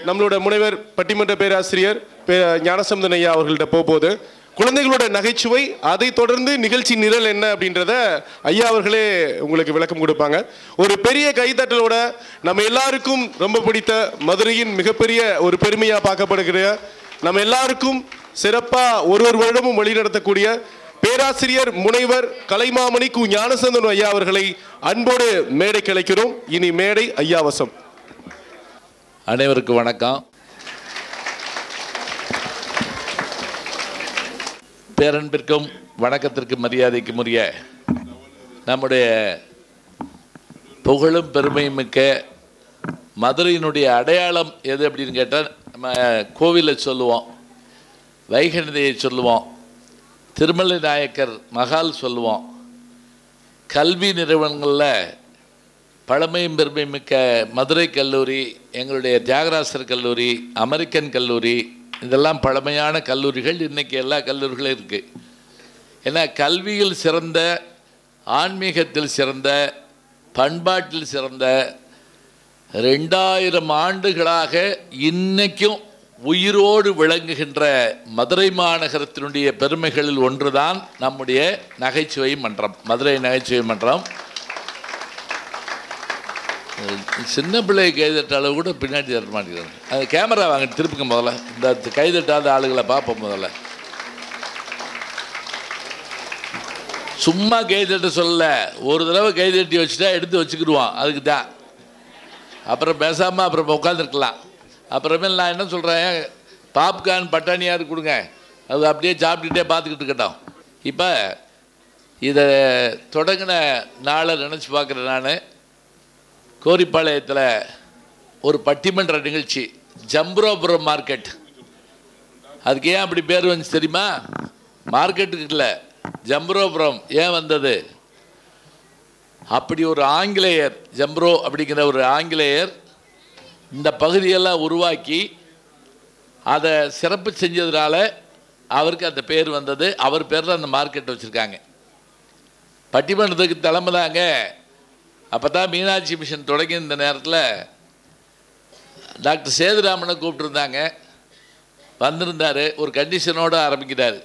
நம்மளோட முனைவர் பட்டிமன்ற பேராசிரியர் பே ஞானசம்பந்தன் ஐயா அவர்கள்ட்ட போகும்போது குழந்தைகளோட நகைச்சுவை அதை தொடர்ந்து நிகழ்ச்சி நிரல் என்ன அப்படின்றத ஐயா அவர்களே உங்களுக்கு விளக்கம் கொடுப்பாங்க ஒரு பெரிய கைத்தட்டலோட நம்ம எல்லாருக்கும் ரொம்ப பிடித்த மதுரையின் மிகப்பெரிய ஒரு பெருமையா பார்க்கப்படுகிற நம்ம எல்லாருக்கும் சிறப்பா ஒரு ஒரு வருடமும் வழிநடத்தக்கூடிய பேராசிரியர் முனைவர் கலைமாமணி கு ஞானசந்தன் ஐயா அவர்களை அன்போடு மேடை கிளைக்கிறோம் இனி மேடை ஐயாவசம் அனைவருக்கும் வணக்கம் பேரன்பிற்கும் வணக்கத்திற்கு மரியாதைக்கும் உரிய நம்முடைய புகழும் பெருமையும் மிக்க மதுரையினுடைய அடையாளம் எது அப்படின்னு கேட்டால் நம்ம கோவிலை சொல்லுவோம் வைகநதியை சொல்லுவோம் திருமலை நாயக்கர் மகால் சொல்லுவோம் கல்வி நிறுவனங்களில் பழமையும் பெருமையும் மிக்க மதுரை கல்லூரி எங்களுடைய தியாகராசர் கல்லூரி அமெரிக்கன் கல்லூரி இதெல்லாம் பழமையான கல்லூரிகள் இன்றைக்கி எல்லா கல்லூரிகளும் இருக்குது ஏன்னா கல்வியில் சிறந்த ஆன்மீகத்தில் சிறந்த பண்பாட்டில் சிறந்த ரெண்டாயிரம் ஆண்டுகளாக இன்னைக்கும் உயிரோடு விளங்குகின்ற மதுரை மாநகரத்தினுடைய பெருமைகளில் ஒன்றுதான் நம்முடைய நகைச்சுவை மன்றம் மதுரை நகைச்சுவை மன்றம் சின்ன பிள்ளை கைதட்ட அளவு கூட பின்னாடி தர மாட்டேங்கிறாங்க அது கேமரா வாங்க திருப்புங்க முதல்ல இந்த கைதட்டாத ஆளுகளை பார்ப்போம் முதல்ல சும்மா கைதட்ட சொல்லல ஒரு தடவை கைதட்டி வச்சுட்டா எடுத்து வச்சுக்கிடுவான் அதுக்கு தான் அப்புறம் பேசாமல் அப்புறம் உட்காந்துருக்கலாம் அப்புறமேல் நான் என்ன சொல்கிறேன் பாப்கார்ன் பட்டாணியார் கொடுங்க அது அப்படியே சாப்பிட்டுட்டே பார்த்துக்கிட்டு இருக்கட்டும் இப்போ இதை தொடங்கின நாளை நினச்சி பார்க்குறேன் நான் கோரிப்பாளையத்தில் ஒரு பட்டிமன்ற நிகழ்ச்சி ஜம்புரோபுரம் மார்க்கெட் அதுக்கு ஏன் அப்படி பேர் வந்துச்சு தெரியுமா மார்க்கெட்டுக்கு இல்லை ஜம்புரோபுரம் ஏன் வந்தது அப்படி ஒரு ஆங்கிலேயர் ஜம்ப்ரோ அப்படிங்கிற ஒரு ஆங்கிலேயர் இந்த பகுதியெல்லாம் உருவாக்கி அதை சிறப்பு செஞ்சதுனால அவருக்கு அந்த பேர் வந்தது அவர் பேரில் அந்த மார்க்கெட் வச்சுருக்காங்க பட்டிமன்றத்துக்கு தலைமை தாங்க அப்போ தான் மீனாட்சி மிஷன் தொடங்கி இந்த நேரத்தில் டாக்டர் சேதுராமனை கூப்பிட்டுருந்தாங்க வந்திருந்தார் ஒரு கண்டிஷனோடு ஆரம்பிக்கிறார்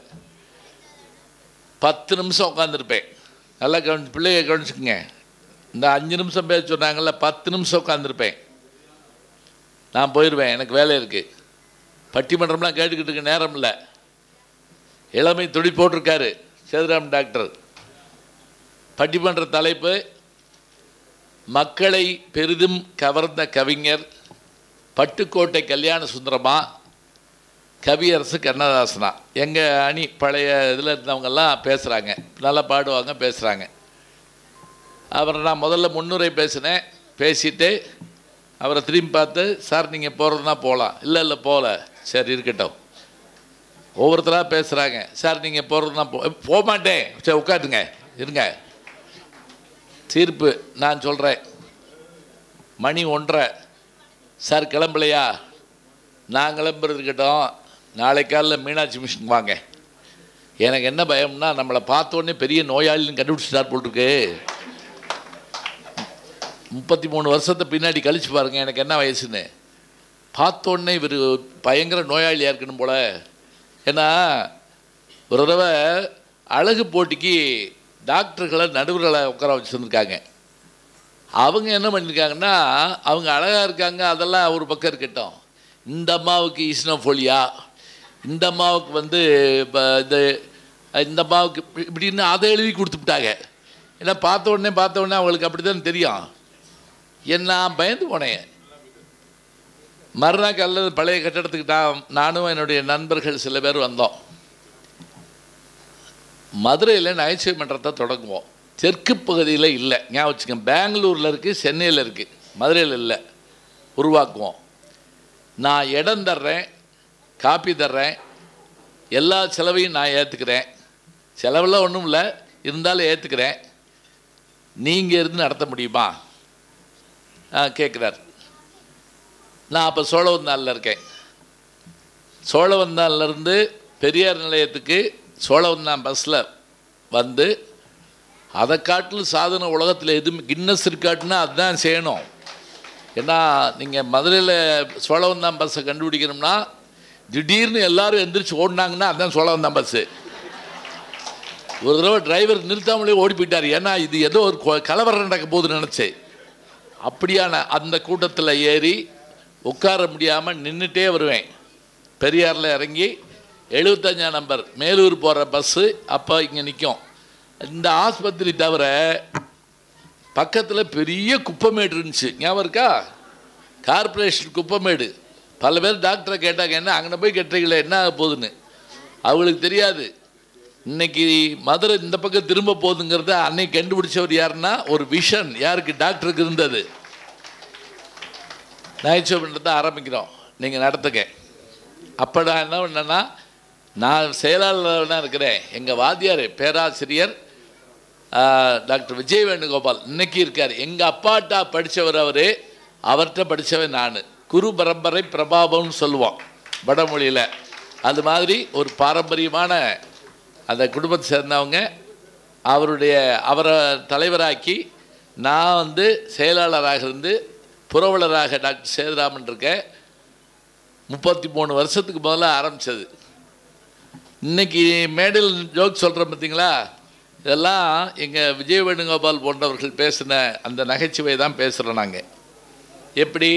பத்து நிமிஷம் உட்காந்துருப்பேன் நல்லா கவனி பிள்ளைய கவனிச்சுக்குங்க இந்த அஞ்சு நிமிஷம் பேச சொன்னாங்கல்ல பத்து நிமிஷம் உட்காந்துருப்பேன் நான் போயிடுவேன் எனக்கு வேலை இருக்குது பட்டிமன்றம்லாம் கேட்டுக்கிட்டு இருக்க நேரம் இல்லை இளமை துடி போட்டிருக்காரு சேதுராம் டாக்டர் பட்டிமன்ற தலைப்பு மக்களை பெரிதும் கவர்ந்த கவிஞர் பட்டுக்கோட்டை கல்யாண சுந்தரமா கவியரசு கண்ணதாசனா எங்கள் அணி பழைய இதில் இருந்தவங்கெல்லாம் பேசுகிறாங்க நல்லா பாடுவாங்க பேசுகிறாங்க அப்புறம் நான் முதல்ல முன்னுரை பேசினேன் பேசிட்டு அவரை திரும்பி பார்த்து சார் நீங்கள் போகிறதுனா போகலாம் இல்லை இல்லை போகல சரி இருக்கட்டும் ஒவ்வொருத்தராக பேசுகிறாங்க சார் நீங்கள் போகிறதுனா போ போக மாட்டேன் சரி உட்காந்துங்க இருங்க தீர்ப்பு நான் சொல்கிறேன் மணி ஒன்றரை சார் கிளம்பலையா நான் கிளம்புறது இருக்கட்டும் நாளை காலைல மீனாட்சி மிஷன் வாங்க எனக்கு என்ன பயம்னா நம்மளை பார்த்தோன்னே பெரிய நோயாளின்னு கண்டுபிடிச்சிட்டார் போட்டிருக்கு முப்பத்தி மூணு வருஷத்தை பின்னாடி கழிச்சு பாருங்க எனக்கு என்ன வயசுன்னு பார்த்தோன்னே இவர் பயங்கர நோயாளியாக இருக்கணும் போல ஏன்னா ஒரு தடவை அழகு போட்டிக்கு டாக்டர்களை நடுவர்களை உட்கார வச்சுருந்துருக்காங்க அவங்க என்ன பண்ணியிருக்காங்கன்னா அவங்க அழகாக இருக்காங்க அதெல்லாம் ஒரு பக்கம் இருக்கட்டும் இந்த அம்மாவுக்கு ஈஸ்னோஃபோலியா இந்த அம்மாவுக்கு வந்து இப்போ இந்த இந்த அம்மாவுக்கு இப்படி- இப்படின்னு அதை எழுதி கொடுத்துட்டாங்க ஏன்னா பார்த்த உடனே பார்த்த உடனே அவங்களுக்கு அப்படி தான் தெரியும் என்ன நான் பயந்து போனேன் மறுநாள் காலையில் பழைய கட்டடத்துக்கு நான் நானும் என்னுடைய நண்பர்கள் சில பேர் வந்தோம் மதுரையில் நகைச்சுவை மன்றத்தை தொடங்குவோம் தெற்கு பகுதியில் இல்லை ஞாபகம் வச்சுக்கோங்க பெங்களூரில் இருக்குது சென்னையில் இருக்குது மதுரையில் இல்லை உருவாக்குவோம் நான் இடம் தர்றேன் காப்பி தர்றேன் எல்லா செலவையும் நான் ஏற்றுக்கிறேன் செலவெல்லாம் ஒன்றும் இல்லை இருந்தாலும் ஏற்றுக்கிறேன் நீங்கள் இருந்து நடத்த முடியுமா கேட்குறார் நான் அப்போ சோழவந்தாலில் இருக்கேன் சோழவந்தான்லேருந்து பெரியார் நிலையத்துக்கு சோழவந்தான் பஸ்ஸில் வந்து அதை காட்டிலும் சாதனை உலகத்தில் எதுவும் கின்னஸ் இருக்காட்டுனா அதுதான் செய்யணும் ஏன்னா நீங்கள் மதுரையில் சோழவந்தான் பஸ்ஸை கண்டுபிடிக்கணும்னா திடீர்னு எல்லாரும் எந்திரிச்சு ஓடினாங்கன்னா அதான் சோழவந்தான் பஸ்ஸு ஒரு தடவை டிரைவர் நிறுத்தாமலே ஓடி போயிட்டார் ஏன்னா இது ஏதோ ஒரு கொ- கலவரம் நடக்க போகுதுன்னு நினச்சேன் அப்படியான அந்த கூட்டத்தில் ஏறி உட்கார முடியாமல் நின்றுட்டே வருவேன் பெரியாரில் இறங்கி எழுபத்தஞ்சாம் நம்பர் மேலூர் போகிற பஸ்ஸு அப்போ இங்கே நிற்கும் இந்த ஆஸ்பத்திரி தவிர பக்கத்தில் பெரிய குப்பமேடு இருந்துச்சு ஞாபகம் இருக்கா கார்ப்பரேஷன் குப்பமேடு பல பேர் டாக்டரை கேட்டாங்க என்ன அங்கே போய் கட்டுறீங்களே என்ன ஆக போகுதுன்னு அவங்களுக்கு தெரியாது இன்னைக்கு மதுரை இந்த பக்கம் திரும்ப போகுதுங்கிறத அன்னைக்கு கண்டுபிடிச்சவர் யாருன்னா ஒரு விஷன் யாருக்கு டாக்டருக்கு இருந்தது நகைச்சுவைன்றதை ஆரம்பிக்கிறோம் நீங்கள் நடத்துங்க அப்போ நான் என்ன பண்ணேன்னா நான் செயலாளராக இருக்கிறேன் எங்கள் வாத்தியார் பேராசிரியர் ஆ, டாக்டர் விஜய் வேணுகோபால் இன்னைக்கு இருக்கார் எங்கள் அப்பாட்டா படித்தவர் அவர் அவர்கிட்ட படித்தவன் நான் குரு பரம்பரை பிரபாவம்னு சொல்லுவோம் வடமொழியில் அது மாதிரி ஒரு பாரம்பரியமான அந்த குடும்பத்தை சேர்ந்தவங்க அவருடைய அவரை தலைவராக்கி நான் வந்து செயலாளராக இருந்து புரவலராக டாக்டர் சேதுராமன் இருக்கேன் முப்பத்தி மூணு வருஷத்துக்கு முதல்ல ஆரம்பித்தது இன்னைக்கு மேடையில் ஜோக் சொல்கிறோம் பார்த்தீங்களா இதெல்லாம் எங்கள் விஜய் வேணுகோபால் போன்றவர்கள் பேசின அந்த நகைச்சுவை தான் பேசுகிறோம் நாங்கள் எப்படி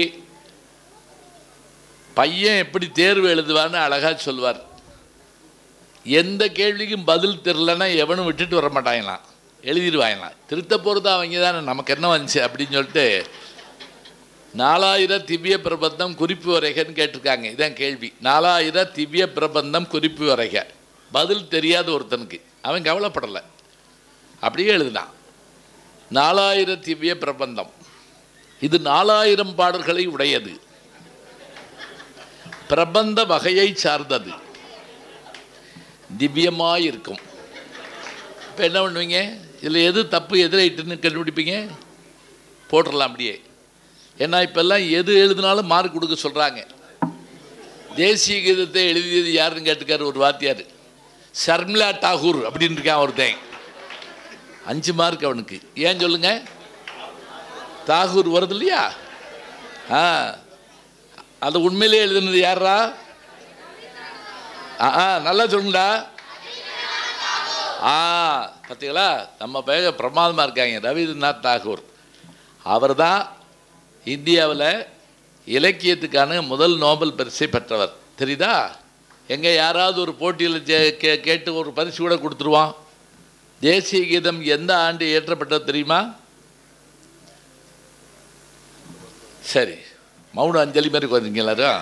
பையன் எப்படி தேர்வு எழுதுவான்னு அழகாக சொல்வார் எந்த கேள்விக்கும் பதில் தெரிலன்னா எவனும் விட்டுட்டு வர மாட்டாங்களாம் எழுதிடுவாங்களாம் திருத்த போகிறது அவங்க தானே நமக்கு என்ன வந்துச்சு அப்படின்னு சொல்லிட்டு நாலாயிரம் திவ்ய பிரபந்தம் குறிப்பு வரைகன்னு கேட்டிருக்காங்க இதான் கேள்வி நாலாயிரம் திவ்ய பிரபந்தம் குறிப்பு வரைக பதில் தெரியாத ஒருத்தனுக்கு அவன் கவலைப்படலை அப்படியே எழுதினான் நாலாயிரம் திவ்ய பிரபந்தம் இது நாலாயிரம் பாடல்களை உடையது பிரபந்த வகையை சார்ந்தது திவ்யமாய் இருக்கும் இப்போ என்ன பண்ணுவீங்க இதில் எது தப்பு எது ரைட்டுன்னு கண்டுபிடிப்பீங்க போட்டுடலாம் அப்படியே ஏன்னா இப்போல்லாம் எது எழுதினாலும் மார்க் கொடுக்க சொல்கிறாங்க தேசிய கீதத்தை எழுதியது யாருன்னு கேட்டுக்காரு ஒரு வாத்தியார் ஷர்மிளா டாகூர் அப்படின்னு இருக்கான் ஒருத்தன் அஞ்சு மார்க் அவனுக்கு ஏன் சொல்லுங்க தாகூர் வருது இல்லையா ஆ அது உண்மையிலே எழுதுனது யாரா ஆ ஆ நல்லா சொல்லுங்கடா ஆ பார்த்தீங்களா நம்ம பேக பிரமாதமாக இருக்காங்க ரவீந்திரநாத் தாகூர் அவர் தான் இந்தியாவில் இலக்கியத்துக்கான முதல் நோபல் பரிசை பெற்றவர் தெரியுதா எங்கே யாராவது ஒரு போட்டியில் ஜெ- கே கேட்டு ஒரு பரிசு கூட கொடுத்துருவான் தேசிய கீதம் எந்த ஆண்டு இயற்றப்பட்டது தெரியுமா சரி மௌன அஞ்சலி மாதிரி கொஞ்சம் எல்லாரும்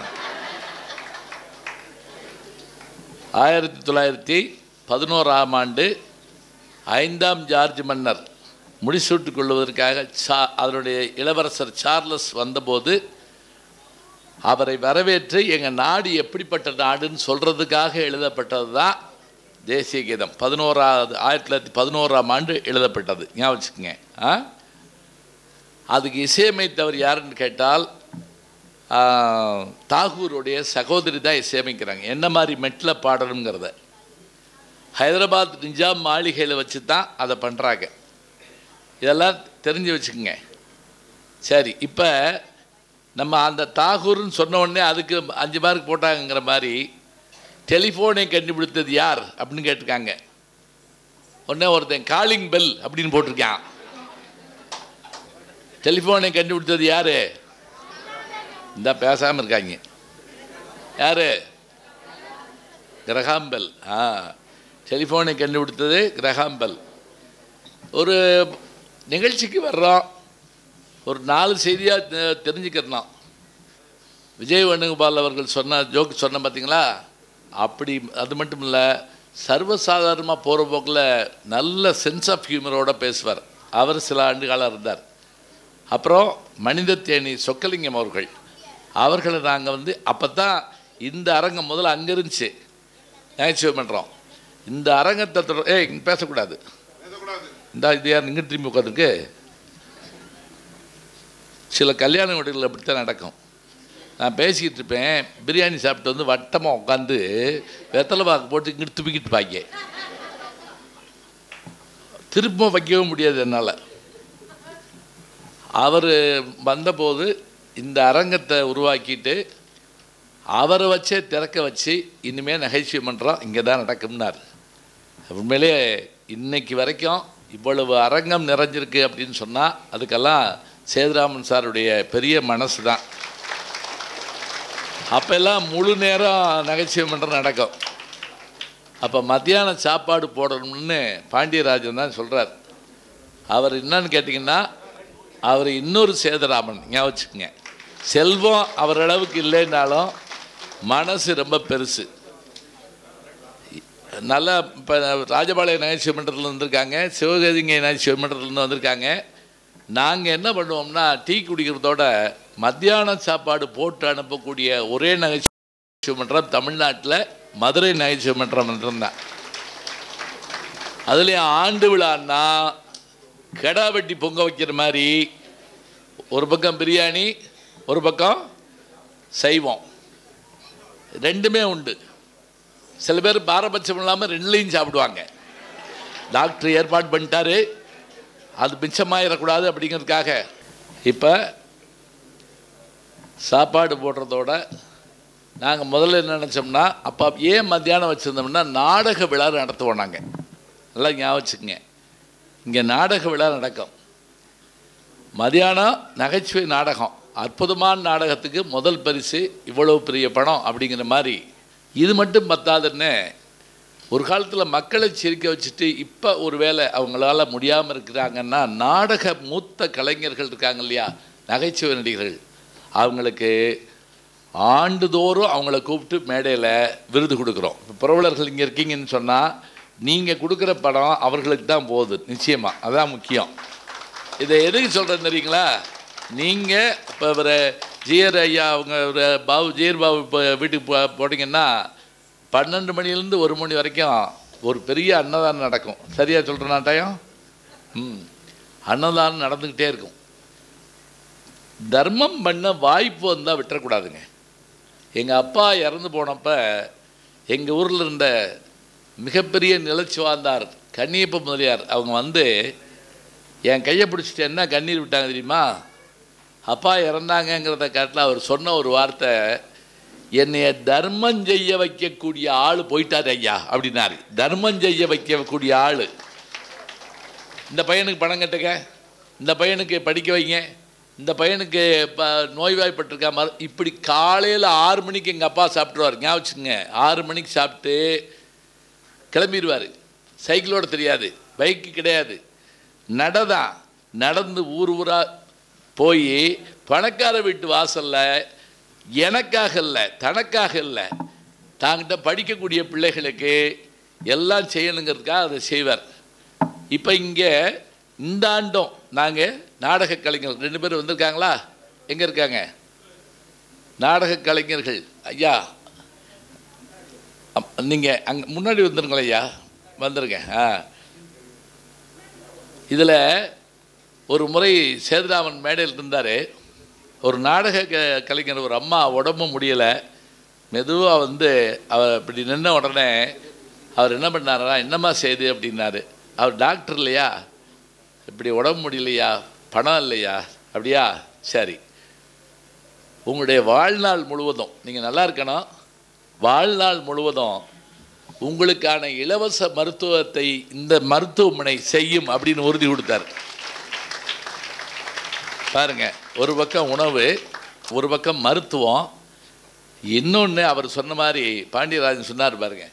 ஆயிரத்தி தொள்ளாயிரத்தி பதினோராம் ஆண்டு ஐந்தாம் ஜார்ஜ் மன்னர் முடிசூட்டுக் கொள்வதற்காக சா அதனுடைய இளவரசர் சார்லஸ் வந்தபோது அவரை வரவேற்று எங்கள் நாடு எப்படிப்பட்ட நாடுன்னு சொல்கிறதுக்காக எழுதப்பட்டது தான் தேசிய கீதம் பதினோராவது ஆயிரத்தி தொள்ளாயிரத்தி பதினோராம் ஆண்டு எழுதப்பட்டது ஞாபகம் வச்சுக்கோங்க ஆ அதுக்கு இசையமைத்தவர் யாருன்னு கேட்டால் ஆ, தாகூருடைய சகோதரி தான் இசையமைக்கிறாங்க என்ன மாதிரி மெட்டில் பாடணுங்கிறத ஹைதராபாத் நிஜாம் மாளிகையில் வச்சு தான் அதை பண்ணுறாங்க இதெல்லாம் தெரிஞ்சு வச்சுக்கோங்க சரி இப்போ நம்ம அந்த தாகூர்னு சொன்ன உடனே அதுக்கு அஞ்சு மார்க் போட்டாங்கங்கிற மாதிரி டெலிஃபோனை கண்டுபிடித்தது யார் அப்படின்னு கேட்டிருக்காங்க உடனே ஒருத்தன் காலிங் பெல் அப்படின்னு போட்டிருக்கான் டெலிஃபோனை கண்டுபிடித்தது யாரு இந்த பேசாமல் இருக்காங்க யாரு கிரகாம்பெல் ஆ டெலிஃபோனை கண்டுபிடித்தது கிரகாம்பெல் ஒரு நிகழ்ச்சிக்கு வர்றோம் ஒரு நாலு செய்தியாக தெரிஞ்சுக்கிறோம் விஜய் வேணுகோபால் அவர்கள் சொன்ன ஜோக் சொன்ன பார்த்தீங்களா அப்படி அது மட்டும் இல்லை சர்வசாதாரணமாக போகிற போக்கில் நல்ல சென்ஸ் ஆஃப் ஹியூமரோட பேசுவார் அவர் சில ஆண்டு காலம் இருந்தார் அப்புறம் மனித தேனி சொக்கலிங்கம் அவர்கள் அவர்களை நாங்கள் வந்து அப்போ தான் இந்த அரங்கம் முதல்ல அங்கே இருந்துச்சு நகைச்சுவை பண்ணுறோம் இந்த அரங்கத்தை தொடர் ஏய் இங்க பேசக்கூடாது இந்த இது யார் இங்கே திரும்பி உட்காந்துருக்கு சில கல்யாண வீடுகளில் அப்படித்தான் நடக்கும் நான் பேசிக்கிட்டு இருப்பேன் பிரியாணி சாப்பிட்டு வந்து வட்டமாக உட்காந்து வெத்தலை பாக்கு போட்டு இங்கிட்டு துப்பிக்கிட்டு பாய்க்க திரும்ப வைக்கவும் முடியாது என்னால் அவர் வந்தபோது இந்த அரங்கத்தை உருவாக்கிட்டு அவரை வச்சே திறக்க வச்சு இனிமேல் நகைச்சுவை மன்றம் இங்கே தான் நடக்கும்னார் உண்மையிலே இன்னைக்கு வரைக்கும் இவ்வளவு அரங்கம் நிறைஞ்சிருக்கு அப்படின்னு சொன்னால் அதுக்கெல்லாம் சேதுராமன் சாருடைய பெரிய மனசு தான் அப்போல்லாம் முழு நேரம் நகைச்சுவை மன்றம் நடக்கும் அப்போ மத்தியான சாப்பாடு போடணும்னு பாண்டியராஜன் தான் சொல்கிறார் அவர் என்னன்னு கேட்டிங்கன்னா அவர் இன்னொரு சேதுராமன் ஞாபகம் வச்சுக்கோங்க செல்வம் அவர் அளவுக்கு இல்லைன்னாலும் மனசு ரொம்ப பெருசு நல்லா இப்போ ராஜபாளையம் நகைச்சுவை மன்றத்தில் வந்திருக்காங்க சிவகதிங்க நகைச்சுவை மன்றத்துலேருந்து வந்திருக்காங்க நாங்கள் என்ன பண்ணுவோம்னா டீ குடிக்கிறதோட மத்தியான சாப்பாடு போட்டு அனுப்பக்கூடிய ஒரே நகைச்சுவை மன்றம் தமிழ்நாட்டில் மதுரை நகைச்சுவை மன்றம் மன்றம் அதுலேயும் ஆண்டு விழான்னா கெடா வெட்டி பொங்க வைக்கிற மாதிரி ஒரு பக்கம் பிரியாணி ஒரு பக்கம் சைவம் ரெண்டுமே உண்டு சில பேர் பாரபட்சம் இல்லாமல் ரெண்டுலையும் சாப்பிடுவாங்க டாக்டர் ஏற்பாடு பண்ணிட்டாரு அது மிச்சமாயிடக்கூடாது அப்படிங்கிறதுக்காக இப்போ சாப்பாடு போடுறதோட நாங்கள் முதல்ல என்ன நினச்சோம்னா அப்போ ஏன் மத்தியானம் வச்சுருந்தோம்னா நாடக விழா நடத்துவோம் நாங்கள் நல்லா ஞாபகம் வச்சுக்கோங்க இங்கே நாடக விழா நடக்கும் மதியானம் நகைச்சுவை நாடகம் அற்புதமான நாடகத்துக்கு முதல் பரிசு இவ்வளவு பெரிய பணம் அப்படிங்கிற மாதிரி இது மட்டும் பத்தாதுன்னு ஒரு காலத்தில் மக்களை சிரிக்க வச்சுட்டு இப்போ ஒரு வேளை அவங்களால முடியாமல் இருக்கிறாங்கன்னா நாடக மூத்த கலைஞர்கள் இருக்காங்க இல்லையா நகைச்சுவை நடிகர்கள் அவங்களுக்கு ஆண்டுதோறும் அவங்கள கூப்பிட்டு மேடையில் விருது கொடுக்குறோம் இப்போ புரவலர்கள் இங்கே இருக்கீங்கன்னு சொன்னால் நீங்கள் கொடுக்குற படம் அவர்களுக்கு தான் போகுது நிச்சயமாக அதான் முக்கியம் இதை எதுக்கு சொல்கிறேன் தெரியுங்களா நீங்கள் இப்போ ஒரு ஜிஆர் ஐயா அவங்க ஒரு பாபு ஜிஆர் பாபு இப்போ வீட்டுக்கு போ போட்டிங்கன்னா பன்னெண்டு மணிலேருந்து ஒரு மணி வரைக்கும் ஒரு பெரிய அன்னதானம் நடக்கும் சரியாக சொல்கிறேன் நாட்டாயம் ம் அன்னதானம் நடந்துக்கிட்டே இருக்கும் தர்மம் பண்ண வாய்ப்பு வந்தால் விட்டுறக்கூடாதுங்க எங்கள் அப்பா இறந்து போனப்ப எங்கள் ஊரில் இருந்த மிகப்பெரிய நிலச்சி வாழ்ந்தார் கன்னியப்ப முதலியார் அவங்க வந்து என் கையை பிடிச்சிட்டு என்ன கண்ணீர் விட்டாங்க தெரியுமா அப்பா இறந்தாங்கங்கிறத காட்டில் அவர் சொன்ன ஒரு வார்த்தை என்னைய தர்மம் செய்ய வைக்கக்கூடிய ஆள் போயிட்டார் ஐயா அப்படின்னாரு தர்மம் செய்ய வைக்கக்கூடிய ஆள் இந்த பையனுக்கு பணம் கட்டுங்க இந்த பையனுக்கு படிக்க வைங்க இந்த பையனுக்கு இப்போ நோய்வாய்ப்பட்டிருக்கா மரு இப்படி காலையில் ஆறு மணிக்கு எங்கள் அப்பா சாப்பிட்ருவார் ஞாபகம் வச்சுக்கோங்க ஆறு மணிக்கு சாப்பிட்டு கிளம்பிடுவார் சைக்கிளோட தெரியாது பைக்கு கிடையாது நடதான் நடந்து ஊர் ஊராக போய் பணக்கார வீட்டு வாசலில் எனக்காக இல்லை தனக்காக இல்லை தாங்கிட்ட படிக்கக்கூடிய பிள்ளைகளுக்கு எல்லாம் செய்யணுங்கிறதுக்காக அதை செய்வார் இப்போ இங்கே இந்த ஆண்டும் நாங்கள் நாடக கலைஞர்கள் ரெண்டு பேரும் வந்திருக்காங்களா எங்கே இருக்காங்க நாடக கலைஞர்கள் ஐயா நீங்கள் அங்கே முன்னாடி வந்துருங்களே ஐயா வந்துருங்க ஆ இதில் ஒரு முறை சேதுராமன் மேடையில் இருந்தார் ஒரு நாடக க கலைஞர் ஒரு அம்மா உடம்பு முடியலை மெதுவாக வந்து அவர் இப்படி நின்ன உடனே அவர் என்ன பண்ணாரா என்னம்மா செய்து அப்படின்னாரு அவர் டாக்டர் இல்லையா இப்படி உடம்பு முடியலையா பணம் இல்லையா அப்படியா சரி உங்களுடைய வாழ்நாள் முழுவதும் நீங்கள் நல்லா இருக்கணும் வாழ்நாள் முழுவதும் உங்களுக்கான இலவச மருத்துவத்தை இந்த மருத்துவமனை செய்யும் அப்படின்னு உறுதி கொடுத்தார் பாருங்க ஒரு பக்கம் உணவு ஒரு பக்கம் மருத்துவம் இன்னொன்று அவர் சொன்ன மாதிரி பாண்டியராஜன் சொன்னார் பாருங்க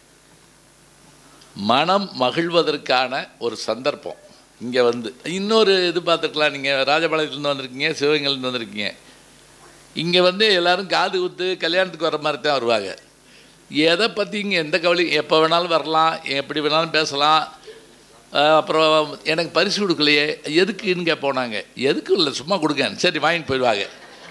மனம் மகிழ்வதற்கான ஒரு சந்தர்ப்பம் இங்கே வந்து இன்னொரு இது பார்த்துக்கலாம் நீங்கள் ராஜபாளையத்துலேருந்து வந்திருக்கீங்க சிவகங்கையிலேருந்து வந்திருக்கீங்க இங்கே வந்து எல்லாரும் காது குத்து கல்யாணத்துக்கு வர மாதிரி தான் வருவாங்க எதை பற்றி இங்கே எந்த கவலையும் எப்போ வேணாலும் வரலாம் எப்படி வேணாலும் பேசலாம் அஹ் அப்புறம் எனக்கு பரிசு கொடுக்கலையே எதுக்குன்னு கேட்போனாங்க எதுக்கும் இல்லை சும்மா கொடுங்க சரி வாங்கிட்டு போயிடுவாங்க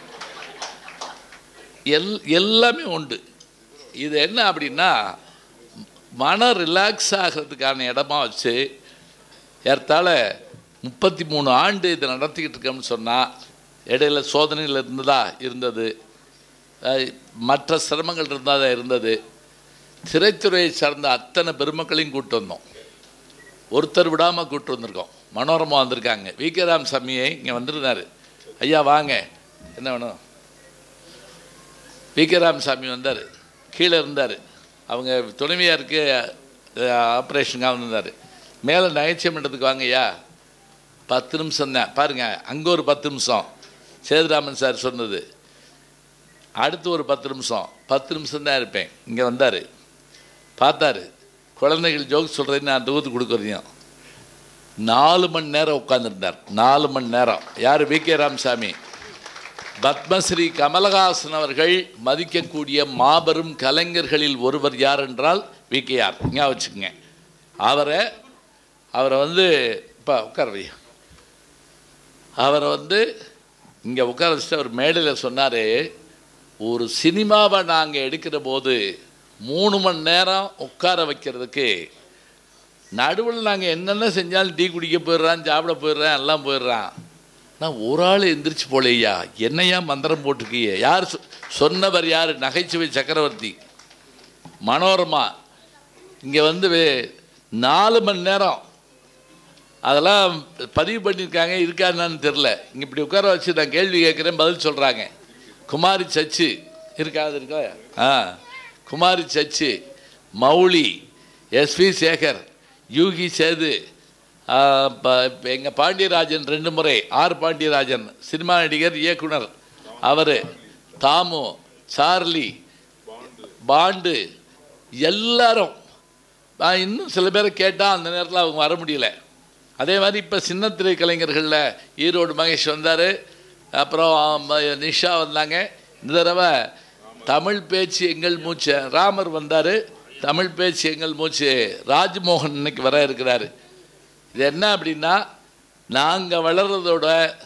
எல் எல்லாமே உண்டு இது என்ன அப்படின்னா மன ரிலாக்ஸ் ஆகிறதுக்கான இடமா வச்சு ஏறத்தாழ முப்பத்தி மூணு ஆண்டு இதை நடத்திக்கிட்டு இருக்கோம்னு சொன்னால் இடையில சோதனைகள் இருந்ததா இருந்தது அஹ் மற்ற சிரமங்கள் இருந்தால் இருந்தது திரைத்துறையை சார்ந்த அத்தனை பெருமக்களையும் கூட்டு வந்தோம் ஒருத்தர் விடாமல் கூட்டு வந்திருக்கோம் மனோரமா வந்திருக்காங்க வி கே ராமசாமியை இங்கே வந்திருந்தாரு ஐயா வாங்க என்ன வேணும் வி கே ராமசாமி வந்தார் கீழே இருந்தார் அவங்க துணைவியாருக்கு ஆப்ரேஷனுக்காக வந்திருந்தார் மேலே நகைச்சுவை மன்றத்துக்கு வாங்கய்யா பத்து நிமிஷம் தான் பாருங்கள் அங்கே ஒரு பத்து நிமிஷம் சேதுராமன் சார் சொன்னது அடுத்து ஒரு பத்து நிமிஷம் பத்து நிமிஷம் தான் இருப்பேன் இங்கே வந்தார் பார்த்தாரு குழந்தைகள் ஜோக் சொல்கிறேன்னு நான் தொகுத்து கொடுக்குறதையும் நாலு மணி நேரம் உட்காந்துருந்தார் நாலு மணி நேரம் யார் வி கே ராமசாமி பத்மஸ்ரீ கமலஹாசன் அவர்கள் மதிக்கக்கூடிய மாபெரும் கலைஞர்களில் ஒருவர் யார் என்றால் வி கே ஆர் ஞாபகம் வச்சுக்கோங்க அவரை அவரை வந்து இப்போ உட்கார்றியா அவரை வந்து இங்கே உட்கார வச்சுட்டு அவர் மேடையில் சொன்னார் ஒரு சினிமாவை நாங்கள் எடுக்கிற போது மூணு மணி நேரம் உட்கார வைக்கிறதுக்கு நடுவில் நாங்கள் என்னென்ன செஞ்சாலும் டீ குடிக்க போயிடுறான் சாப்பிட போயிடுறான் எல்லாம் போயிடுறான் நான் ஒரு ஆள் எந்திரிச்சு போலையா என்னையா மந்திரம் போட்டிருக்கீங்க யார் சொ- சொன்னவர் யார் நகைச்சுவை சக்கரவர்த்தி மனோரமா இங்கே வந்து வே- நாலு மணி நேரம் அதெல்லாம் பதிவு பண்ணியிருக்காங்க இருக்கா என்னன்னு தெரில இங்கே இப்படி உட்கார வச்சு நான் கேள்வி கேட்குறேன் பதில் சொல்கிறாங்க குமாரி சச்சு இருக்கா அது இருக்கா ஆ குமாரி சச்சு மௌலி எஸ்வி சேகர் யூகி சேது எங்கள் பாண்டியராஜன் ரெண்டு முறை ஆர் பாண்டியராஜன் சினிமா நடிகர் இயக்குனர் அவர் தாமு சார்லி பாண்டு எல்லாரும் நான் இன்னும் சில பேரை கேட்டால் அந்த நேரத்தில் அவங்க வர முடியல அதே மாதிரி இப்போ சின்னத்திரை கலைஞர்களில் ஈரோடு மகேஷ் வந்தார் அப்புறம் ம- நிஷா வந்தாங்க இந்த தடவை தமிழ் பேச்சு எங்கள் மூச்சு ராமர் வந்தார் தமிழ் பேச்சு எங்கள் மூச்சு ராஜ்மோகன் இன்னைக்கு வர இருக்கிறாரு இது என்ன அப்படின்னா நாங்கள் வளர்றதோட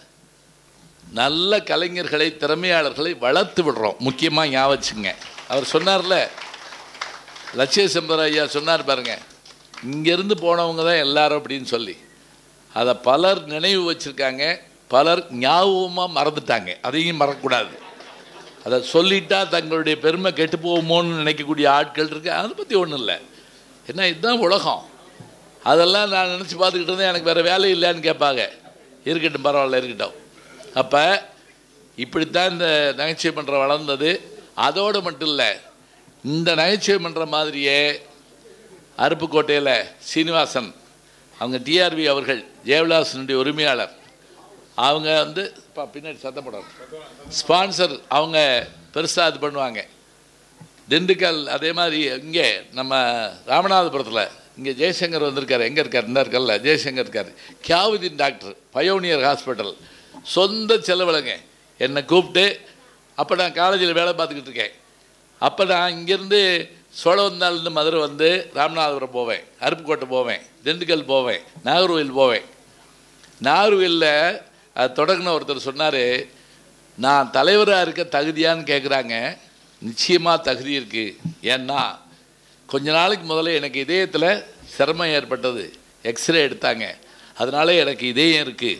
நல்ல கலைஞர்களை திறமையாளர்களை வளர்த்து விடுறோம் முக்கியமாக ஞாபகம் வச்சுங்க அவர் சொன்னார்ல லட்சிய சம்பர் ஐயா சொன்னார் பாருங்க இங்கேருந்து போனவங்க தான் எல்லாரும் அப்படின்னு சொல்லி அதை பலர் நினைவு வச்சுருக்காங்க பலர் ஞாபகமாக மறந்துட்டாங்க அதையும் மறக்கக்கூடாது அதை சொல்லிட்டா தங்களுடைய பெருமை கெட்டு போகுமோன்னு நினைக்கக்கூடிய ஆட்கள் இருக்கு அதை பற்றி ஒன்றும் இல்லை ஏன்னா இதுதான் உலகம் அதெல்லாம் நான் நினச்சி பார்த்துக்கிட்டு இருந்தேன் எனக்கு வேறு வேலை இல்லைன்னு கேட்பாங்க இருக்கட்டும் பரவாயில்ல இருக்கட்டும் அப்போ இப்படித்தான் இந்த நகைச்சுவை மன்றம் வளர்ந்தது அதோடு மட்டும் இல்லை இந்த நகைச்சுவை மன்றம் மாதிரியே அருப்புக்கோட்டையில் சீனிவாசன் அவங்க டிஆர்வி அவர்கள் ஜெயவிலாசனுடைய உரிமையாளர் அவங்க வந்து பா பின்னாடி சத்தப்படம் ஸ்பான்சர் அவங்க பெருசாக இது பண்ணுவாங்க திண்டுக்கல் அதே மாதிரி இங்கே நம்ம ராமநாதபுரத்தில் இங்கே ஜெய்சங்கர் வந்திருக்காரு எங்கே இருக்கார் இந்த இருக்கல்ல ஜெய்சங்கர் இருக்கார் கியாவுதீன் டாக்டர் பயோனியர் ஹாஸ்பிட்டல் சொந்த செலவுலங்க என்னை கூப்பிட்டு அப்போ நான் காலேஜில் வேலை பார்த்துக்கிட்டு இருக்கேன் அப்போ நான் இங்கேருந்து சோழவந்தாள்னு மதுரை வந்து ராமநாதபுரம் போவேன் அருப்புக்கோட்டை போவேன் திண்டுக்கல் போவேன் நாகர்கோவில் போவேன் நாகர்கோவிலில் அது தொடங்கின ஒருத்தர் சொன்னார் நான் தலைவராக இருக்க தகுதியான்னு கேட்குறாங்க நிச்சயமாக தகுதி இருக்குது ஏன்னா கொஞ்ச நாளைக்கு முதல்ல எனக்கு இதயத்தில் சிரமம் ஏற்பட்டது எக்ஸ்ரே எடுத்தாங்க அதனால எனக்கு இதயம் இருக்குது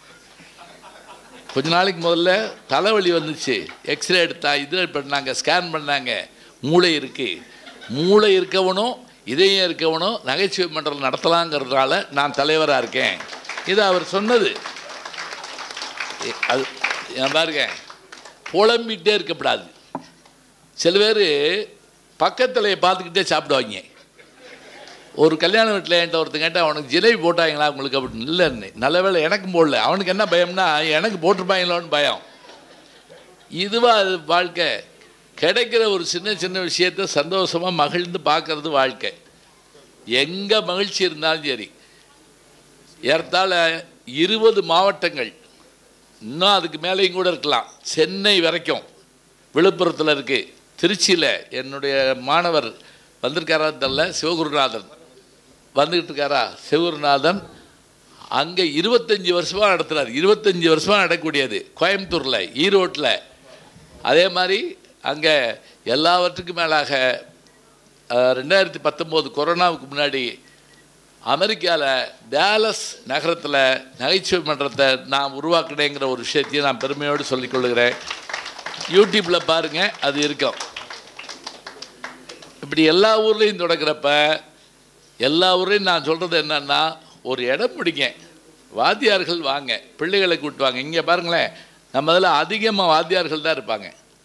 கொஞ்ச நாளைக்கு முதல்ல தலைவலி வந்துச்சு எக்ஸ்ரே எடுத்தா இது பண்ணாங்க ஸ்கேன் பண்ணாங்க மூளை இருக்குது மூளை இருக்கவனும் இதயம் இருக்கவனும் நகைச்சுவை மன்றம் நடத்தலாங்கிறதுனால நான் தலைவராக இருக்கேன் இது அவர் சொன்னது எ- அது நான் பாருங்க புலம்பிகிட்டே இருக்கக்கூடாது சில பேர் பக்கத்தில் பார்த்துக்கிட்டே சாப்பிடுவாங்க ஒரு கல்யாண வீட்டில் என்கிட்ட ஒருத்தன் கேட்டால் அவனுக்கு ஜிலேபி போட்டாங்களா உங்களுக்கு அப்படின்னு இல்லைன்னு நல்ல வேளை எனக்கும் போடல அவனுக்கு என்ன பயம்னா எனக்கு போட்டிருப்பாங்களோன்னு பயம் இதுவாக அது வாழ்க்கை கிடைக்கிற ஒரு சின்ன சின்ன விஷயத்த சந்தோஷமாக மகிழ்ந்து பார்க்கறது வாழ்க்கை எங்கே மகிழ்ச்சி இருந்தாலும் சரி ஏறத்தாழ இருபது மாவட்டங்கள் இன்னும் அதுக்கு மேலேயும் கூட இருக்கலாம் சென்னை வரைக்கும் விழுப்புரத்தில் இருக்குது திருச்சியில் என்னுடைய மாணவர் வந்திருக்காரா தெரியல சிவகுருநாதன் வந்துக்கிட்டு இருக்காரா சிவகுருநாதன் அங்கே இருபத்தஞ்சி வருஷமாக நடத்துகிறார் இருபத்தஞ்சி வருஷமாக நடக்கக்கூடியது கோயம்புத்தூரில் ஈரோட்டில் அதே மாதிரி அங்கே எல்லாவற்றுக்கும் மேலாக அஹ், ரெண்டாயிரத்தி பத்தொம்போது கொரோனாவுக்கு முன்னாடி அமெரிக்காவில் டேலஸ் நகரத்தில் நகைச்சுவை மன்றத்தை நான் உருவாக்கினேங்கிற ஒரு விஷயத்தையும் நான் பெருமையோடு சொல்லிக்கொள்கிறேன் யூடியூப்பில் பாருங்கள் அது இருக்கும் இப்படி எல்லா ஊர்லேயும் தொடங்குறப்ப எல்லா ஊர்லேயும் நான் சொல்கிறது என்னன்னா ஒரு இடம் பிடிங்க வாத்தியார்கள் வாங்க பிள்ளைகளை கூட்டுவாங்க இங்கே பாருங்களேன் நம்ம இதில் அதிகமாக வாத்தியார்கள் தான் இருப்பாங்க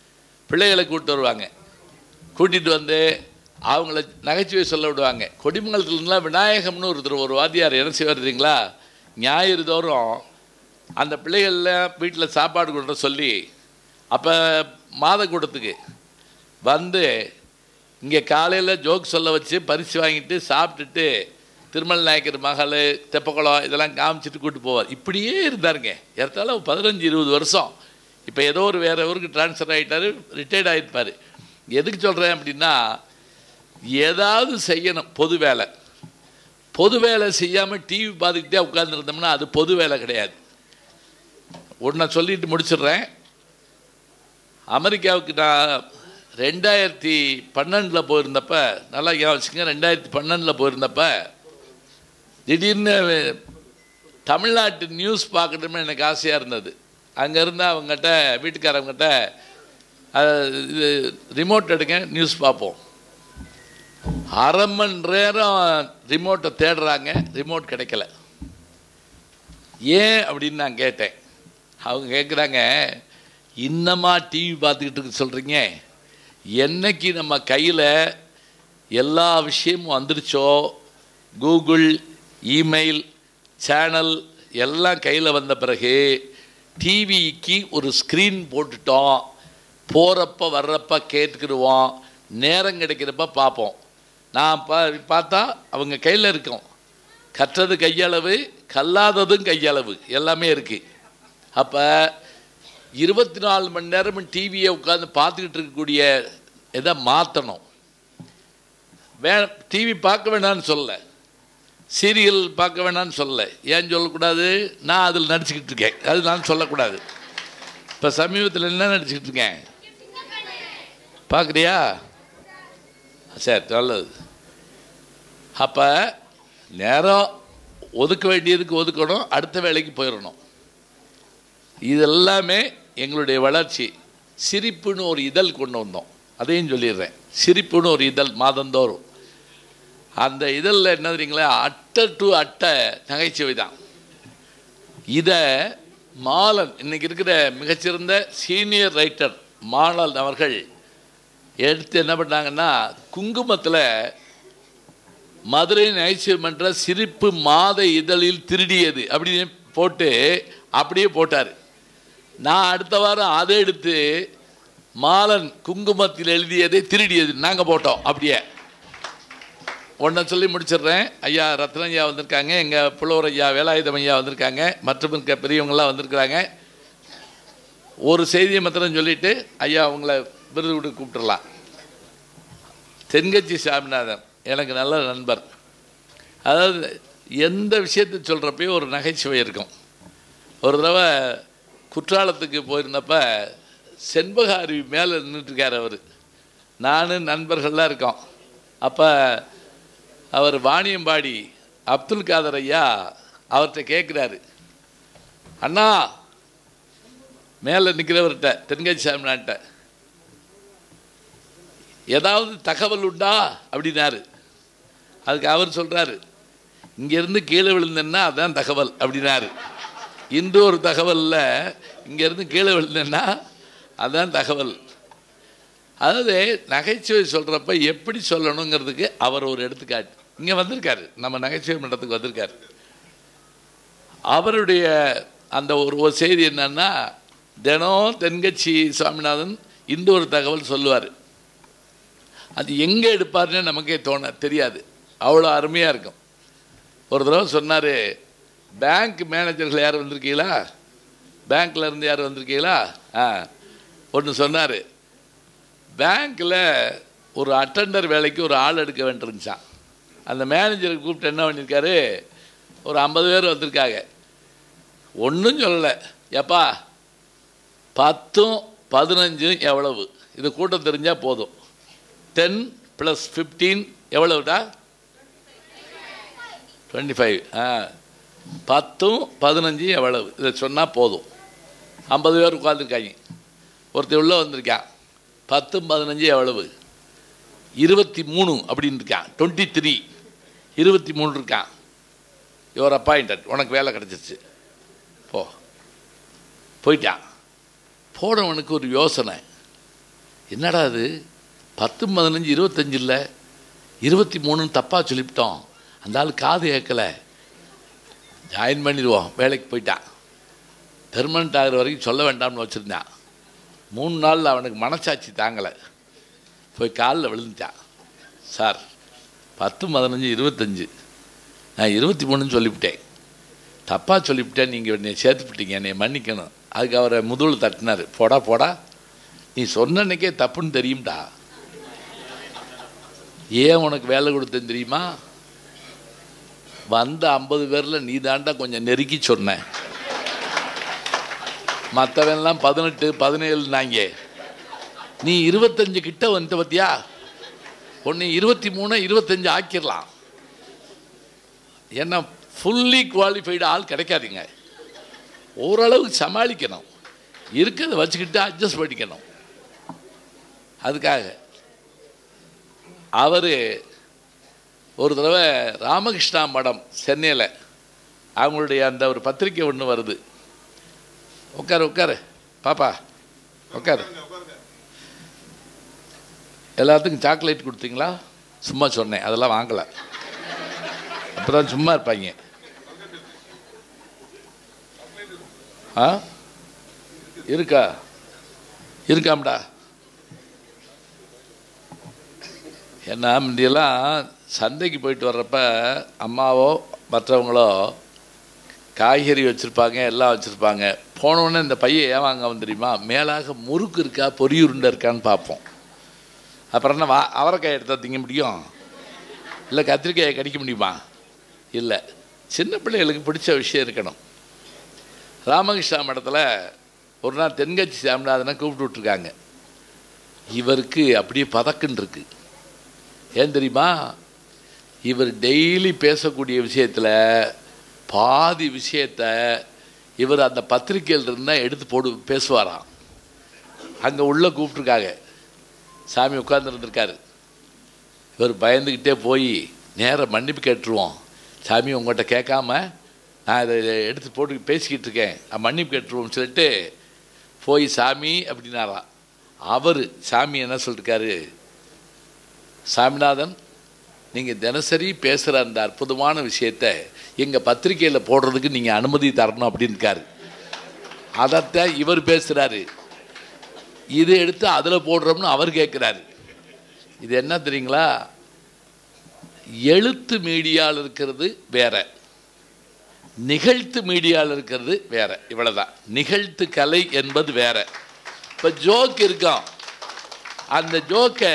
பிள்ளைகளை கூப்பிட்டு வருவாங்க கூட்டிகிட்டு வந்து அவங்கள நகைச்சுவை சொல்ல விடுவாங்க கொடிமங்கலத்துலலாம் விநாயகம்னு ஒருத்தர் ஒரு வாத்தியார் என்ன செய்வார் தெரியுங்களா ஞாயிறு தோறும் அந்த பிள்ளைகள்லாம் வீட்டில் சாப்பாடு கொடுற சொல்லி அப்போ மாத கூட்டத்துக்கு வந்து இங்கே காலையில் ஜோக் சொல்ல வச்சு பரிசு வாங்கிட்டு சாப்பிட்டுட்டு திருமல் நாயக்கர் மகள் தெப்பக்குளம் இதெல்லாம் காமிச்சிட்டு கூட்டு போவார் இப்படியே இருந்தாருங்க ஏறத்தாழ ஒரு பதினஞ்சு இருபது வருஷம் இப்போ ஏதோ ஒரு வேறு ஊருக்கு ட்ரான்ஸ்ஃபர் ஆகிட்டாரு ரிட்டையர்ட் ஆகிருப்பார் எதுக்கு சொல்கிறேன் அப்படின்னா ஏதாவது செய்யணும் பொது வேலை பொது வேலை செய்யாமல் டிவி பார்த்துக்கிட்டே உட்காந்துருந்தோம்னா அது பொது வேலை கிடையாது ஒன்றை சொல்லிட்டு முடிச்சிடுறேன் அமெரிக்காவுக்கு நான் ரெண்டாயிரத்தி பன்னெண்டில் போயிருந்தப்ப நல்லா ஞாபகம் வச்சுங்க ரெண்டாயிரத்தி பன்னெண்டில் போயிருந்தப்ப திடீர்னு தமிழ்நாட்டு நியூஸ் பார்க்கணும்னு எனக்கு ஆசையாக இருந்தது அங்கே இருந்து அவங்ககிட்ட வீட்டுக்காரவங்ககிட்ட அஹ், இது ரிமோட் எடுங்க நியூஸ் பார்ப்போம் அரை மணி நேரம் ரிமோட்டை தேடுறாங்க ரிமோட் கிடைக்கல ஏன் அப்படின்னு நான் கேட்டேன் அவங்க கேட்குறாங்க இன்னமா டிவி பார்த்துக்கிட்டு இருக்க சொல்கிறீங்க என்னைக்கு நம்ம கையில் எல்லா விஷயமும் வந்துருச்சோ கூகுள் இமெயில் சேனல் எல்லாம் கையில் வந்த பிறகு டிவிக்கு ஒரு ஸ்க்ரீன் போட்டுட்டோம் போகிறப்ப வர்றப்ப கேட்டுக்கிடுவோம் நேரம் கிடைக்கிறப்ப பார்ப்போம் நான் பா பார்த்தா அவங்க கையில் இருக்கோம் கற்றது கையளவு கல்லாததும் கையளவு எல்லாமே இருக்குது அப்போ இருபத்தி நாலு மணி நேரமும் டிவியை உட்காந்து பார்த்துக்கிட்டு இருக்கக்கூடிய இதை மாற்றணும் வே டிவி பார்க்க வேணாம்னு சொல்லலை சீரியல் பார்க்க வேணாம்னு சொல்லலை ஏன் சொல்லக்கூடாது நான் அதில் நடிச்சுக்கிட்டு இருக்கேன் அது நான் சொல்லக்கூடாது இப்போ சமீபத்தில் என்ன நடிச்சுக்கிட்டு இருக்கேன் பார்க்குறியா சரி நல்லது அப்போ நேரம் ஒதுக்க வேண்டியதுக்கு ஒதுக்கணும் அடுத்த வேலைக்கு போயிடணும் இதெல்லாமே எங்களுடைய வளர்ச்சி சிரிப்புன்னு ஒரு இதழ் கொண்டு வந்தோம் அதையும் சொல்லிடுறேன் சிரிப்புன்னு ஒரு இதழ் மாதந்தோறும் அந்த இதழில் என்ன தெரியுங்களா அட்டை டு அட்டை நகைச்சுவை தான் இதை மாலன் இன்னைக்கு இருக்கிற மிகச்சிறந்த சீனியர் ரைட்டர் மாலன் அவர்கள் எடுத்து என்ன பண்ணாங்கன்னா குங்குமத்தில் மதுரை நகைச்சுவை மன்ற சிரிப்பு மாத இதழில் திருடியது அப்படின்னு போட்டு அப்படியே போட்டார் நான் அடுத்த வாரம் அதை எடுத்து மாலன் குங்குமத்தில் எழுதியதை திருடியது நாங்கள் போட்டோம் அப்படியே ஒன்றை சொல்லி முடிச்சிடுறேன் ஐயா ரத்ன ஐயா வந்திருக்காங்க எங்கள் புலவர் ஐயா வேலாயுதம் ஐயா வந்திருக்காங்க மற்றும் இருக்க பெரியவங்களாம் வந்திருக்கிறாங்க ஒரு செய்தியை மாத்திரம் சொல்லிட்டு ஐயா அவங்கள விருது விட்டு கூப்பிட்டுறலாம் தென்கட்சி சாமிநாதன் எனக்கு நல்ல நண்பர் அதாவது எந்த விஷயத்தை சொல்கிறப்பையும் ஒரு நகைச்சுவை இருக்கும் ஒரு தடவை குற்றாலத்துக்கு போயிருந்தப்ப செண்பக அருவி மேலே நின்றுட்டுருக்கார் அவர் நான் நண்பர்கள்லாம் இருக்கோம் அப்போ அவர் வாணியம்பாடி அப்துல் காதர் ஐயா அவர்கிட்ட கேட்குறாரு அண்ணா மேலே நிற்கிறவர்கிட்ட தென்காசி சாமிநாட்ட ஏதாவது தகவல் உண்டா அப்படின்னாரு அதுக்கு அவர் சொல்கிறாரு இங்கேருந்து கீழே விழுந்தேன்னா அதான் தகவல் அப்படின்னாரு இன்று ஒரு தகவலில் இங்கேருந்து கீழே விழுந்தேன்னா அதான் தகவல் அதாவது நகைச்சுவை சொல்கிறப்ப எப்படி சொல்லணுங்கிறதுக்கு அவர் ஒரு எடுத்துக்காட்டு இங்கே வந்திருக்காரு நம்ம நகைச்சுவை மன்றத்துக்கு வந்திருக்காரு அவருடைய அந்த ஒரு ஒரு செய்தி என்னன்னா தினம் தென்கட்சி சுவாமிநாதன் இந்த ஒரு தகவல் சொல்லுவார் அது எங்கே எடுப்பார்னு நமக்கே தோண தெரியாது அவ்வளோ அருமையாக இருக்கும் ஒரு தடவை சொன்னார் பேங்க் மேனேஜர்கள் யார் வந்திருக்கீங்களா பேங்க்ல இருந்து யார் வந்திருக்கீங்களா ஆ ஒன்று சொன்னார் பேங்க்கில் ஒரு அட்டெண்டர் வேலைக்கு ஒரு ஆள் எடுக்க வேண்டியிருந்துச்சான் அந்த மேனேஜரை கூப்பிட்டு என்ன பண்ணியிருக்காரு ஒரு ஐம்பது பேர் வந்திருக்காங்க ஒன்றும் சொல்லலை எப்பா பத்தும் பதினஞ்சும் எவ்வளவு இது கூட்டம் தெரிஞ்சால் போதும் டென் ப்ளஸ் ஃபிஃப்டீன் எவ்வளவுடா டுவெண்ட்டி ஃபைவ் ஆ பத்தும் பதினஞ்சும் எவ்வளவு இதை சொன்னால் போதும் ஐம்பது பேர் உட்காந்துருக்காங்க ஒருத்தர் உள்ளே வந்திருக்கான் பத்தும் பதினஞ்சு எவ்வளவு இருபத்தி மூணு அப்படின்னு இருக்கான் டுவெண்ட்டி த்ரீ இருபத்தி மூணு இருக்கான் யுவர் அப்பாயிண்டட் உனக்கு வேலை கிடச்சிருச்சு போ போயிட்டான் போனவனுக்கு ஒரு யோசனை என்னடா அது பத்து பதினஞ்சு இருபத்தஞ்சு இல்லை இருபத்தி மூணுன்னு தப்பாக சொல்லிவிட்டோம் அந்த ஆள் காது கேட்கலை ஜாயின் பண்ணிடுவோம் வேலைக்கு போயிட்டான் பெர்மனண்ட் ஆகிற வரைக்கும் சொல்ல வேண்டாம்னு வச்சுருந்தான் மூணு நாளில் அவனுக்கு மனசாட்சி தாங்கலை போய் காலில் விழுந்துட்டான் சார் பத்து பதினஞ்சு இருபத்தஞ்சு நான் இருபத்தி மூணுன்னு சொல்லிவிட்டேன் தப்பாக சொல்லிவிட்டேன் நீங்கள் என்னை சேர்த்துப்பிட்டீங்க என்னை மன்னிக்கணும் அதுக்கு அவரை முதுகில் தட்டினார் போடா போடா நீ சொன்ன அன்னைக்கே தப்புன்னு தெரியும்டா ஏன் உனக்கு வேலை கொடுத்தேன் தெரியுமா வந்த ஐம்பது பேரில் நீ தாண்டா கொஞ்சம் நெருக்கி சொன்ன மற்றவன்லாம் பதினெட்டு பதினேழுனாங்க நீ இருபத்தஞ்சு கிட்ட வந்துட்ட பத்தியா ஒன்று இருபத்தி மூணு இருபத்தஞ்சு ஆக்கிடலாம் ஏன்னா ஃபுல்லி குவாலிஃபைடு ஆள் கிடைக்காதுங்க ஓரளவுக்கு சமாளிக்கணும் இருக்கிறத வச்சுக்கிட்டு அட்ஜஸ்ட் பண்ணிக்கணும் அதுக்காக அவர் ஒரு தடவை ராமகிருஷ்ணா மடம் சென்னையில் அவங்களுடைய அந்த ஒரு பத்திரிக்கை ஒன்று வருது உட்காரு உட்காரு பாப்பா உட்காரு எல்லாத்துக்கும் சாக்லேட் கொடுத்தீங்களா சும்மா சொன்னேன் அதெல்லாம் வாங்கலை அப்போ தான் சும்மா இருப்பாங்க ஆ இருக்கா இருக்காம்டா ஏன்னா முந்தியெல்லாம் சந்தைக்கு போயிட்டு வர்றப்ப அம்மாவோ மற்றவங்களோ காய்கறி வச்சுருப்பாங்க எல்லாம் வச்சுருப்பாங்க போனோடனே இந்த பையன் ஏன் வாங்க தெரியுமா மேலாக முறுக்கு இருக்கா பொரியுருண்டை இருக்கான்னு பார்ப்போம் அப்புறம் என்ன வா அவரைக்காய் எடுத்தால் திங்க முடியும் இல்லை கத்திரிக்காயை கடிக்க முடியுமா இல்லை சின்ன பிள்ளைகளுக்கு பிடிச்ச விஷயம் இருக்கணும் ராமகிருஷ்ணா மடத்தில் ஒரு நாள் தென்கட்சி சாமிநாதனை கூப்பிட்டு விட்ருக்காங்க இவருக்கு அப்படியே பதக்குன்னு இருக்கு ஏன் தெரியுமா இவர் டெய்லி பேசக்கூடிய விஷயத்தில் பாதி விஷயத்த இவர் அந்த பத்திரிக்கையில் இருந்தால் எடுத்து போடு பேசுவாராம் அங்கே உள்ளே கூப்பிட்ருக்காங்க சாமி உட்கார்ந்துருந்துருக்காரு இவர் பயந்துக்கிட்டே போய் நேராக மன்னிப்பு கேட்டுருவோம் சாமி உங்கள்கிட்ட கேட்காம நான் இதை எடுத்து போட்டு பேசிக்கிட்டு இருக்கேன் நான் மன்னிப்பு கேட்டுருவோம்னு சொல்லிட்டு போய் சாமி அப்படின்னாராம் அவர் சாமி என்ன சொல்லிருக்காரு சாமிநாதன் நீங்கள் தினசரி பேசுகிற அந்த அற்புதமான விஷயத்த எங்கள் பத்திரிக்கையில் போடுறதுக்கு நீங்கள் அனுமதி தரணும் அப்படின்னுக்காரு அதைத்தான் இவர் பேசுகிறாரு இதை எடுத்து அதில் போடுறோம்னு அவர் கேட்குறாரு இது என்ன தெரியுங்களா எழுத்து மீடியாவில் இருக்கிறது வேற நிகழ்த்து மீடியாவில் இருக்கிறது வேற இவ்வளவுதான் நிகழ்த்து கலை என்பது வேற இப்போ ஜோக் இருக்கும் அந்த ஜோக்கை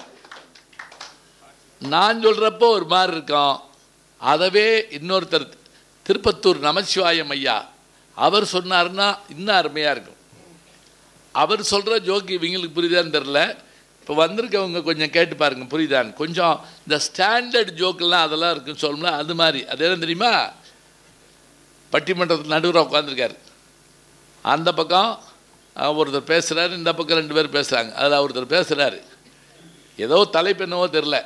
நான் சொல்கிறப்போ ஒரு மாதிரி இருக்கும் அதவே இன்னொருத்தர் திருப்பத்தூர் நமச்சிவாயம் ஐயா அவர் சொன்னாருன்னா இன்னும் அருமையாக இருக்கும் அவர் சொல்கிற ஜோக்கு இவங்களுக்கு புரியுதான்னு தெரில இப்போ வந்திருக்கவங்க கொஞ்சம் கேட்டு பாருங்க புரியுதான்னு கொஞ்சம் இந்த ஸ்டாண்டர்ட் ஜோக்கெல்லாம் அதெல்லாம் இருக்குன்னு சொல்லணும்னா அது மாதிரி அது என்ன தெரியுமா பட்டிமன்றத்தில் நடுவராக உட்காந்துருக்காரு அந்த பக்கம் அஹ், ஒருத்தர் பேசுகிறாரு இந்த பக்கம் ரெண்டு பேர் பேசுகிறாங்க அதில் ஒருத்தர் பேசுகிறாரு ஏதோ தலைப்பு என்னவோ தெரில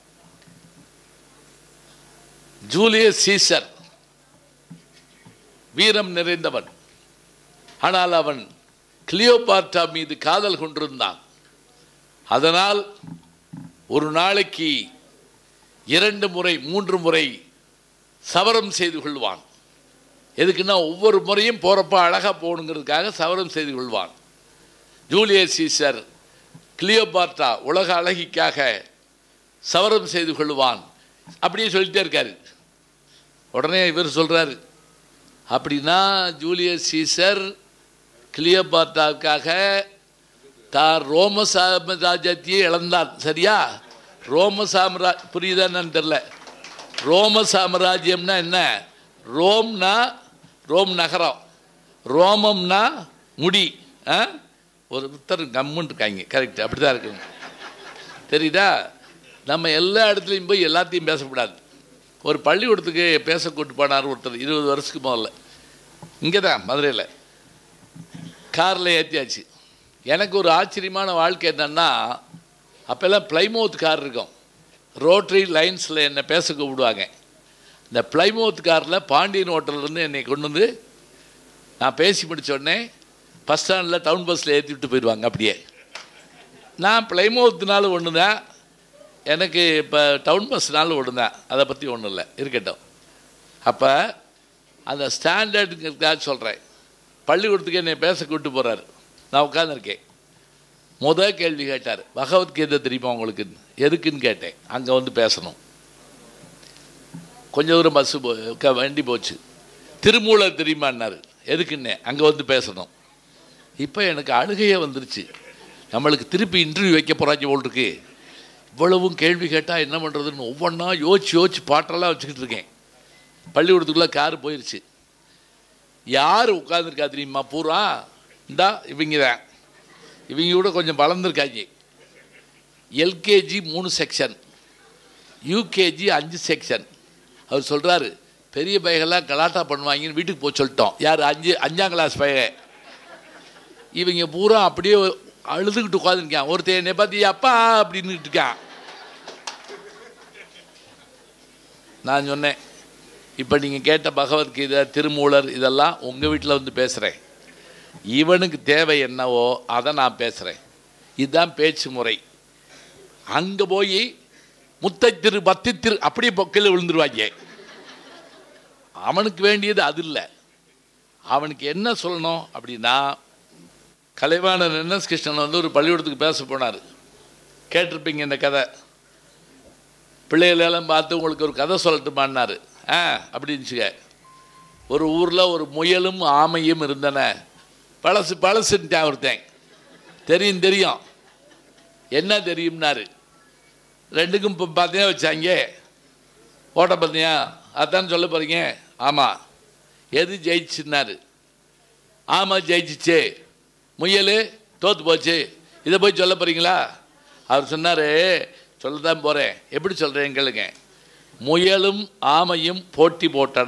ஜூலியஸ் சீசர் வீரம் நிறைந்தவன் ஆனால் அவன் கிளியோபாட்ரா மீது காதல் கொண்டிருந்தான் அதனால் ஒரு நாளைக்கு இரண்டு முறை மூன்று முறை சவரம் செய்து கொள்வான் எதுக்குன்னா ஒவ்வொரு முறையும் போகிறப்ப அழகாக போகணுங்கிறதுக்காக சவரம் செய்து கொள்வான் ஜூலியஸ் சீசர் கிளியோபாட்ரா உலக அழகிக்காக சவரம் செய்து கொள்வான் அப்படியே சொல்லிட்டே இருக்காரு உடனே இவர் சொல்கிறாரு அப்படின்னா ஜூலியஸ் சீசர் கிளியோபாட்ராவுக்காக தான் ரோம சாம்ராஜ்யத்தையே இழந்தான் சரியா ரோம சாம்ரா புரியுதான்னு தெரில ரோம சாம்ராஜ்யம்னா என்ன ரோம்னா ரோம் நகரம் ரோமம்னா முடி ஆ ஒரு புத்தர் கம்முன்னு இருக்காங்க கரெக்ட் அப்படி தான் இருக்குங்க தெரியுதா நம்ம எல்லா இடத்துலையும் போய் எல்லாத்தையும் பேசக்கூடாது ஒரு பள்ளிக்கூடத்துக்கு பேச கூட்டு போனார் ஒருத்தர் இருபது வருஷத்துக்கு முதல்ல இங்கே தான் மதுரையில் காரில் ஏற்றியாச்சு எனக்கு ஒரு ஆச்சரியமான வாழ்க்கை என்னன்னா அப்போல்லாம் பிளைமவுத் கார் இருக்கும் ரோட்ரி லைன்ஸில் என்னை பேச கூப்பிடுவாங்க இந்த பிளைமவுத் காரில் பாண்டியன் ஹோட்டல்லேருந்து என்னை கொண்டு வந்து நான் பேசி முடிச்ச உடனே பஸ் ஸ்டாண்டில் டவுன் பஸ்ஸில் ஏற்றி விட்டு போயிடுவாங்க அப்படியே நான் பிளைமவுத்துனாலும் ஒன்று தான் எனக்கு இப்போ டவுன் பஸ்னாலும் ஒன்று தான் அதை பற்றி ஒன்றும் இல்லை இருக்கட்டும் அப்போ அந்த ஸ்டாண்டர்டுங்கிறதுக்காக சொல்கிறேன் பள்ளிக்கூடத்துக்கு என்னை பேச கூப்பிட்டு போகிறாரு நான் உட்காந்துருக்கேன் முத கேள்வி கேட்டார் பகவத்கீதை தெரியுமா உங்களுக்கு எதுக்குன்னு கேட்டேன் அங்கே வந்து பேசணும் கொஞ்சம் தூரம் பஸ்ஸு போ க- வண்டி போச்சு திருமூலர் தெரியுமான்னாரு எதுக்குன்னே அங்கே வந்து பேசணும் இப்போ எனக்கு அழுகையே வந்துருச்சு நம்மளுக்கு திருப்பி இன்டர்வியூ வைக்க போகிறாங்க போல் இருக்கு இவ்வளவும் கேள்வி கேட்டால் என்ன பண்ணுறதுன்னு ஒவ்வொன்றா யோசிச்சு யோசிச்சு பாட்டெல்லாம் வச்சுக்கிட்டு இருக்கேன் பள்ளிக்கூடத்துக்குள்ளே கார் போயிருச்சு யார் உட்காந்துருக்கா தெரியுமா பூரா இந்தா இவங்க தான் இவங்க கூட கொஞ்சம் வளர்ந்துருக்காங்க எல்கேஜி மூணு செக்ஷன் யூகேஜி அஞ்சு செக்ஷன் அவர் சொல்கிறாரு பெரிய பையெல்லாம் கலாட்டா பண்ணுவாங்கன்னு வீட்டுக்கு போய் சொல்லிட்டோம் யார் அஞ்சு அஞ்சாம் கிளாஸ் பையன் இவங்க பூரா அப்படியே அழுதுகிட்டு உட்காந்துருக்கான் ஒருத்தன் என்னை பார்த்து அப்பா அப்படின்னுட்டு இருக்கான் நான் சொன்னேன் இப்போ நீங்கள் கேட்ட பகவத்கீதை திருமூலர் இதெல்லாம் உங்கள் வீட்டில் வந்து பேசுகிறேன் இவனுக்கு தேவை என்னவோ அதை நான் பேசுகிறேன் இதுதான் பேச்சு முறை அங்கே போய் முத்தை திரு பத்தி திரு அப்படியே பொக்கையில் விழுந்துருவாங்க அவனுக்கு வேண்டியது அது இல்லை அவனுக்கு என்ன சொல்லணும் அப்படின்னா கலைவாணர் என் எஸ் கிருஷ்ணன் வந்து ஒரு பள்ளிக்கூடத்துக்கு பேச போனார் கேட்டிருப்பீங்க இந்த கதை பிள்ளைகளெல்லாம் பார்த்து உங்களுக்கு ஒரு கதை சொல்லட்டுமான்னாரு ஆ அப்படின்னுச்சுங்க ஒரு ஊரில் ஒரு முயலும் ஆமையும் இருந்தன பழசு பழசுன்ட்டான் ஒருத்தன் தெரியும் தெரியும் என்ன தெரியும்னாரு ரெண்டுக்கும் இப்போ பார்த்தீங்கன்னா வச்சாங்க ஓட்ட பார்த்தியா அதான் சொல்ல போகிறீங்க ஆமாம் எது ஜெயிச்சுன்னாரு ஆமாம் ஜெயிச்சிச்சே முயல் தோத்து போச்சு இதை போய் சொல்ல போகிறீங்களா அவர் சொன்னார் சொல்ல தான் போகிறேன் எப்படி சொல்கிறேன் கேளுங்க முயலும் ஆமையும் போட்டி போட்டன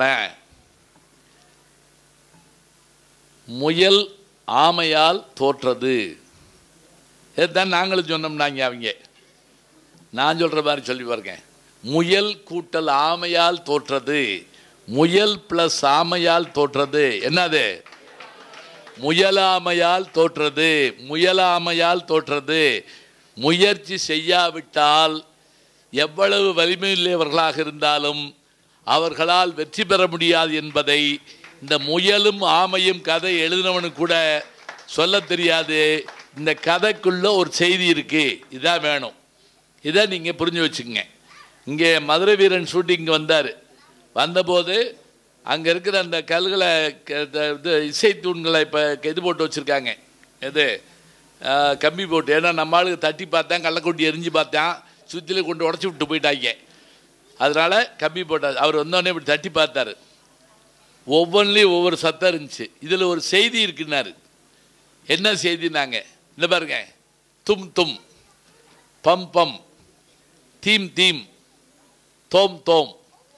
முயல் ஆமையால் தோற்றது இதுதான் நாங்களும் சொன்னோம்னாங்க அவங்க நான் சொல்கிற மாதிரி சொல்லி பாருங்க முயல் கூட்டல் ஆமையால் தோற்றது முயல் ப்ளஸ் ஆமையால் தோற்றது என்னது முயலாமையால் தோற்றது முயலாமையால் தோற்றது முயற்சி செய்யாவிட்டால் எவ்வளவு வலிமையுள்ளவர்களாக இருந்தாலும் அவர்களால் வெற்றி பெற முடியாது என்பதை இந்த முயலும் ஆமையும் கதை எழுதினவனுக்கு கூட சொல்ல தெரியாது இந்த கதைக்குள்ள ஒரு செய்தி இருக்கு இதான் வேணும் இதை நீங்கள் புரிஞ்சு வச்சுக்கங்க இங்கே மதுரை வீரன் ஷூட்டிங் வந்தார் வந்தபோது அங்கே இருக்கிற அந்த கல்களை க- த- இது இசை தூண்களை இப்போ இது போட்டு வச்சுருக்காங்க எது ஆ, கம்பி போட்டு ஏன்னா நம்ம ஆளுக்கு தட்டி பார்த்தான் கள்ளக்கொட்டி எரிஞ்சு பார்த்தான் சுற்றில கொண்டு உடச்சி விட்டு போயிட்டாங்க அதனால் கம்பி போட்டார் அவர் வந்தோடனே இப்படி தட்டி பார்த்தாரு ஒவ்வொன்றிலையும் ஒவ்வொரு சத்தம் இருந்துச்சு இதில் ஒரு செய்தி இருக்குன்னாரு என்ன செய்தினாங்க இந்த பாருங்க தும் தும் பம் பம் தீம் தீம் தோம் தோம்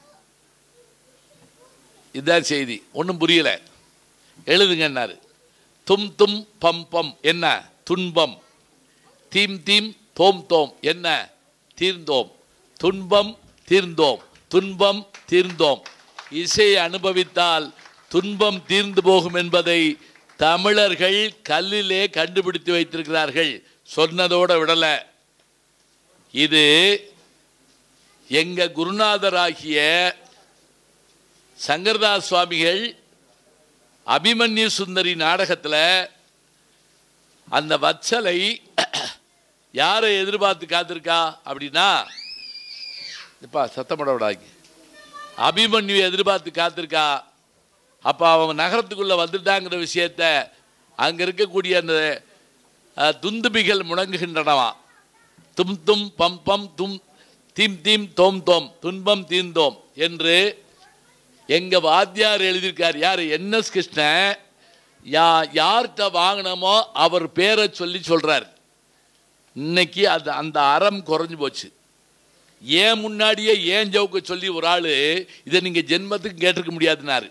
இதுதான் செய்தி ஒன்றும் புரியல எழுதுங்கன்னாரு தும் தும் பம் பம் என்ன துன்பம் தீம் தீம் தோம் தோம் என்ன தீர்ந்தோம் துன்பம் தீர்ந்தோம் துன்பம் தீர்ந்தோம் இசையை அனுபவித்தால் துன்பம் தீர்ந்து போகும் என்பதை தமிழர்கள் கல்லிலே கண்டுபிடித்து வைத்திருக்கிறார்கள் சொன்னதோட விடல இது எங்க குருநாதராகிய சங்கர்தாஸ் சுவாமிகள் அபிமன்யு சுந்தரி நாடகத்தில் அந்த வச்சலை யாரை எதிர்பார்த்து காத்திருக்கா அப்படின்னா இப்பா சத்தப்பட விடாங்க அபிமன்யு எதிர்பார்த்து காத்திருக்கா அப்போ அவன் நகரத்துக்குள்ளே வந்துட்டாங்கிற விஷயத்த அங்கே இருக்கக்கூடிய அந்த அஹ், துந்துபிகள் முழங்குகின்றனவாம் தும் தும் பம் பம் தும் தீம் தீம் தோம் தோம் துன்பம் தீர்ந்தோம் என்று எங்க வாத்தியார் எழுதியிருக்கார் யார் என்எஸ் கிருஷ்ணன் யா யார்கிட்ட வாங்கினோமோ அவர் பேரை சொல்லி சொல்றார் இன்னைக்கு அது அந்த அறம் குறைஞ்சு போச்சு ஏன் முன்னாடியே ஏன் ஜவுக்க சொல்லி ஒரு ஆள் இதை நீங்க ஜென்மத்துக்கு கேட்டிருக்க முடியாதுனாரு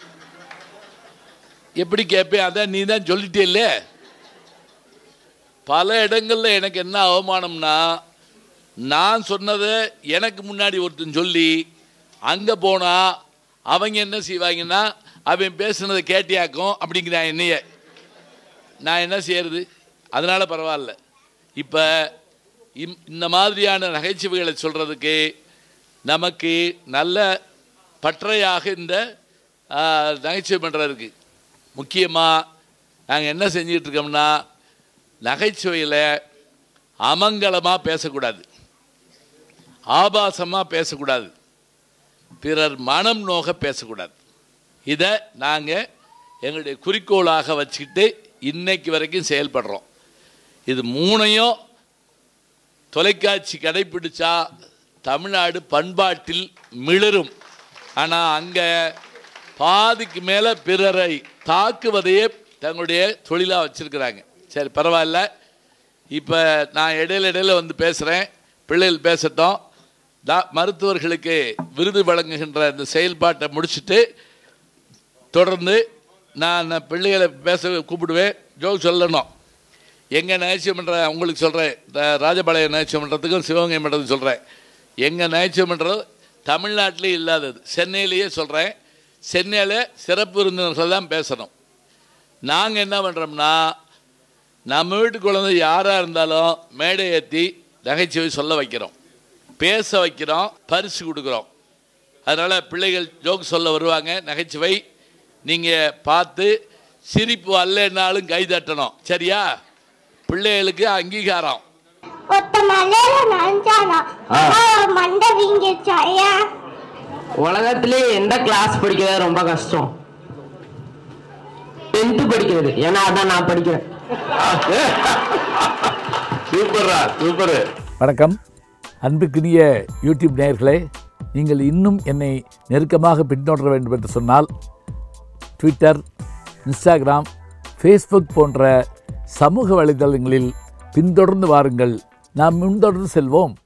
எப்படி கேட்பேன் அதான் நீ தான் சொல்லிட்டே இல்லை பல இடங்கள்ல எனக்கு என்ன அவமானம்னா நான் சொன்னதை எனக்கு முன்னாடி ஒருத்தன் சொல்லி அங்கே போனால் அவங்க என்ன செய்வாங்கன்னா அவன் பேசுனதை கேட்டியாக்கும் அப்படிங்கிறான் என்னைய நான் என்ன செய்யறது அதனால பரவாயில்ல இப்போ இம் இந்த மாதிரியான நகைச்சுவைகளை சொல்கிறதுக்கு நமக்கு நல்ல பற்றையாக இந்த ஆ, நகைச்சுவை மன்றம் இருக்குது முக்கியமாக நாங்கள் என்ன செஞ்சிட்டு இருக்கோம்னா நகைச்சுவையில் அமங்கலமாக பேசக்கூடாது ஆபாசமாக பேசக்கூடாது பிறர் மனம் நோக பேசக்கூடாது இதை நாங்கள் எங்களுடைய குறிக்கோளாக வச்சுக்கிட்டு இன்னைக்கு வரைக்கும் செயல்படுறோம் இது மூணையும் தொலைக்காட்சி கடைப்பிடிச்சா தமிழ்நாடு பண்பாட்டில் மிளரும் ஆனால் அங்கே பாதிக்கு மேலே பிறரை தாக்குவதையே தங்களுடைய தொழிலாக வச்சுருக்கிறாங்க சரி பரவாயில்ல இப்போ நான் இடையில இடையில வந்து பேசுகிறேன் பிள்ளைகள் பேசட்டும் டா மருத்துவர்களுக்கு விருது வழங்குகின்ற இந்த செயல்பாட்டை முடிச்சுட்டு தொடர்ந்து நான் பிள்ளைகளை பேச கூப்பிடுவேன் ஜோக் சொல்லணும் எங்கள் நகைச்சுவை மன்ற உங்களுக்கு சொல்கிறேன் ராஜபாளையம் நகைச்சுவை மன்றத்துக்கும் சிவகங்கை மன்றத்துக்கும் சொல்கிறேன் எங்கள் நகைச்சுவை மன்றம் தமிழ்நாட்டிலே இல்லாதது சென்னையிலேயே சொல்கிறேன் சென்னையில் சிறப்பு விருந்தினர்கள் தான் பேசணும் நாங்கள் என்ன பண்ணுறோம்னா நம்ம வீட்டு குழந்தை யாராக இருந்தாலும் மேடை ஏற்றி நகைச்சுவை சொல்ல வைக்கிறோம் பேச வைக்கிறோம் பரிசு கொடுக்குறோம் அதனால் பிள்ளைகள் ஜோக் சொல்ல வருவாங்க நகைச்சுவை நீங்கள் பார்த்து சிரிப்பு அல்லனாலும் கை தட்டணும் சரியா பிள்ளைகளுக்கு அங்கீகாரம் ஒத்த மலையில நனைஞ்சானா அவன் மண்டை வீங்கிடுச்சா ஏன் உலகத்திலே எந்த கிளாஸ் படிக்கிறது ரொம்ப கஷ்டம் டென்த்து படிக்கிறது ஏன்னா அதான் நான் படிக்கிறேன் சூப்பர்ரா சூப்பரு வணக்கம் அன்புக்குரிய யூடியூப் நேயர்களே நீங்கள் இன்னும் என்னை நெருக்கமாக பின்தொடர வேண்டும் என்று சொன்னால் ட்விட்டர் இன்ஸ்டாகிராம் ஃபேஸ்புக் போன்ற சமூக வலைதளங்களில் பின்தொடர்ந்து வாருங்கள் நாம் முன்தொடர்ந்து செல்வோம்